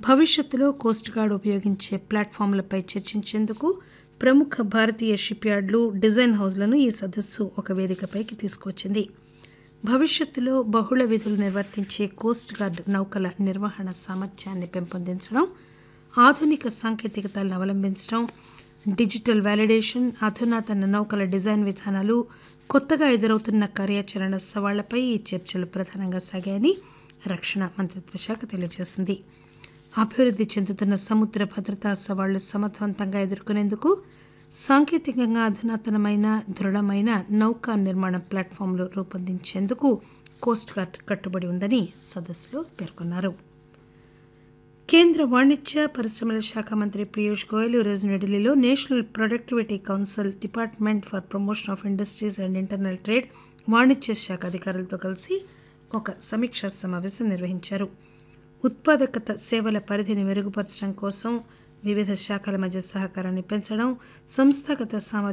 భవిష్యత్తులో coast guard ఉపయోగించే ప్లాట్ఫామ్లపై చర్చించేందుకు ప్రముఖ భారతీయ షిప్ యార్డులు డిజైన్ హౌస్లను ఈ సదస్సు ఒక వేదికపైకి తీసుకువచ్చింది భవిష్యత్తులో బహుళ విధులు నిర్వర్తించే కోస్ట్ గార్డ్ నౌకల నిర్వహణ సామర్థ్యాన్ని పెంపొందించడం ఆధునిక సాంకేతికతలను అవలంబించడం డిజిటల్ వ్యాలిడేషన్ అధునాతన నౌకల డిజైన్ విధానాలు కొత్తగా ఎదురవుతున్న కార్యాచరణ సవాళ్లపై ఈ చర్చలు ప్రధానంగా సాగాయని రక్షణ మంత్రిత్వ శాఖ తెలియజేసింది అభివృద్ధి చెందుతున్న సముద్ర భద్రతా సవాళ్లు సమర్థవంతంగా ఎదుర్కొనేందుకు సాంకేతికంగా అధునాతనమైన దృఢమైన నౌకా నిర్మాణ ప్లాట్ఫామ్లు రూపొందించేందుకు కోస్ట్ గార్డ్ కట్టుబడి ఉందని సదస్సులో పేర్కొన్నారు కేంద్ర వాణిజ్య పరిశ్రమల శాఖ మంత్రి పీయూష్ గోయల్ ఈరోజు న్యూఢిల్లీలో National Productivity Council Department for Promotion of Industries and Internal Trade వాణిజ్య శాఖ అధికారులతో కలిసి ఒక సమీక్షా సమావేశం నిర్వహించారు ఉత్పాదకత సేవల పరిధిని మెరుగుపరచడం కోసం వివిధ శాఖల మధ్య సహకారాన్ని పెంచడం సంస్థాగత సామర్థ్యం